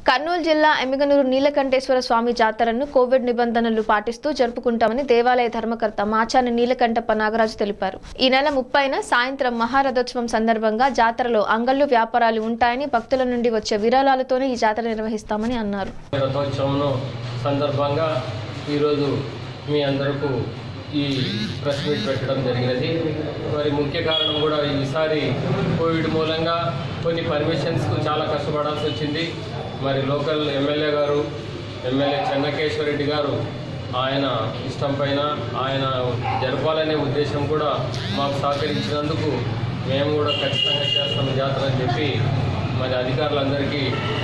కర్నూలు జిల్లా ఎమ్మిగనూరు నీలకంఠేశ్వర స్వామి జాతరను కోవిడ్ నిబంధనలు పాటిస్తూ జరుపుకుంటామని దేవాలయ ధర్మకర్త మాచాని నీలకంఠప్ప నాగరాజు తెలిపారు ఈ నెల ముప్పైన సాయంత్రం మహారథోత్సవం సందర్భంగా జాతరలో అంగళ్ళు వ్యాపారాలు ఉంటాయని భక్తుల నుండి వచ్చే విరాళాలతోనే ఈ జాతర నిర్వహిస్తామని అన్నారు రథోత్సవం సందర్భంగా ఈరోజు మీ అందరకు ఈ ప్రెస్ మీట్ పెట్టడం జరిగినది మరి ముఖ్య కారణం కూడా ఈసారి కోవిడ్ మూలంగా కొన్ని పర్మిషన్స్కు చాలా కష్టపడాల్సి వచ్చింది మరి లోకల్ ఎమ్మెల్యే గారు ఎమ్మెల్యే చెన్నకేశ్వర రెడ్డి గారు ఆయన ఇష్టం పైన ఆయన జరపాలనే ఉద్దేశం కూడా మాకు సహకరించినందుకు మేము కూడా ఖచ్చితంగా చేస్తాం జాతర అని చెప్పి మరి అధికారులందరికీ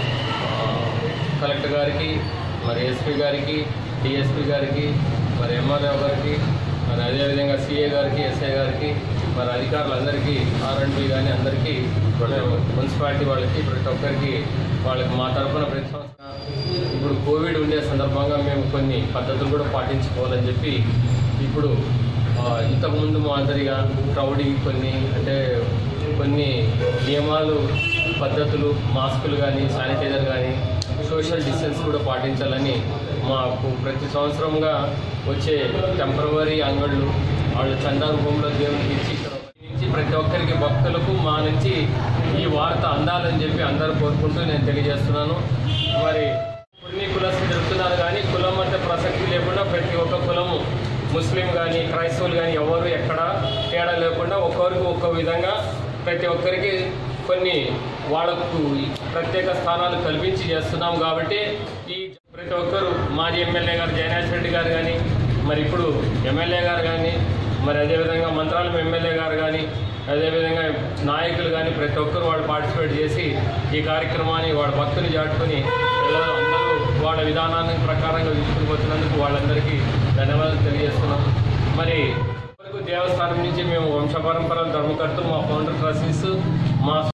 ఆ, కలెక్టర్ గారికి మరి ఎస్పీ గారికి డిఎస్పీ గారికి మరి ఎంఆర్ఓ గారికి మరి అదేవిధంగా సిఏ గారికి ఎస్ఐ గారికి మరి అధికారులందరికీ ఆర్ఎండ్బి కానీ అందరికీ మేము మున్సిపాలిటీ వాళ్ళకి ప్రతి ఒక్కరికి వాళ్ళకి మా తరఫున ప్రతి సంవత్సరం ఇప్పుడు కోవిడ్ ఉండే సందర్భంగా మేము కొన్ని పద్ధతులు కూడా పాటించుకోవాలని చెప్పి ఇప్పుడు ఆ, ఇంతకుముందు మాదిరిగా క్రౌడీ కొన్ని అంటే కొన్ని నియమాలు పద్ధతులు మాస్కులు కానీ శానిటైజర్ కానీ సోషల్ డిస్టెన్స్ కూడా పాటించాలని మాకు ప్రతి సంవత్సరంగా వచ్చే టెంపరవరీ అంగళ్ళు వాళ్ళు చందా రూపంలో దేవునికి ఇచ్చి ఇక్కడ నుంచి ప్రతి ఒక్కరికి భక్తులకు మా నుంచి ఈ వార్త అందాలని చెప్పి అందరూ కోరుకుంటూ నేను తెలియజేస్తున్నాను మరి కొన్ని కులస్తులు జరుపుతున్నారు కానీ కులం అంటే ప్రసక్తి లేకుండా ప్రతి ఒక్క కులము ముస్లిం కానీ క్రైస్తవులు కానీ ఎవరు ఎక్కడ తేడా లేకుండా ఒక్కొరికి ఒక్కో విధంగా ప్రతి ఒక్కరికి కొన్ని వాళ్ళకు ప్రత్యేక స్థానాలు కల్పించి చేస్తున్నాం కాబట్టి ఈ ప్రతి ఒక్కరు మాజీ ఎమ్మెల్యే గారు జయనాథ్ రెడ్డి గారు కానీ మరి ఇప్పుడు ఎమ్మెల్యే గారు కానీ మరి అదేవిధంగా మంత్రాలయం ఎమ్మెల్యే గారు కానీ అదేవిధంగా నాయకులు కానీ ప్రతి ఒక్కరు వాళ్ళు పార్టిసిపేట్ చేసి ఈ కార్యక్రమాన్ని వాళ్ళ భక్తుని చాటుకొని ఎలా అందరూ వాళ్ళ విధానాన్ని ప్రకారంగా తీసుకుని పోతున్నందుకు వాళ్ళందరికీ ధన్యవాదాలు తెలియజేస్తున్నాం మరి వరకు దేవస్థానం నుంచి మేము వంశపరంపర ధర్మకర్త మా ఫౌండర్ ట్రస్టీస్ మా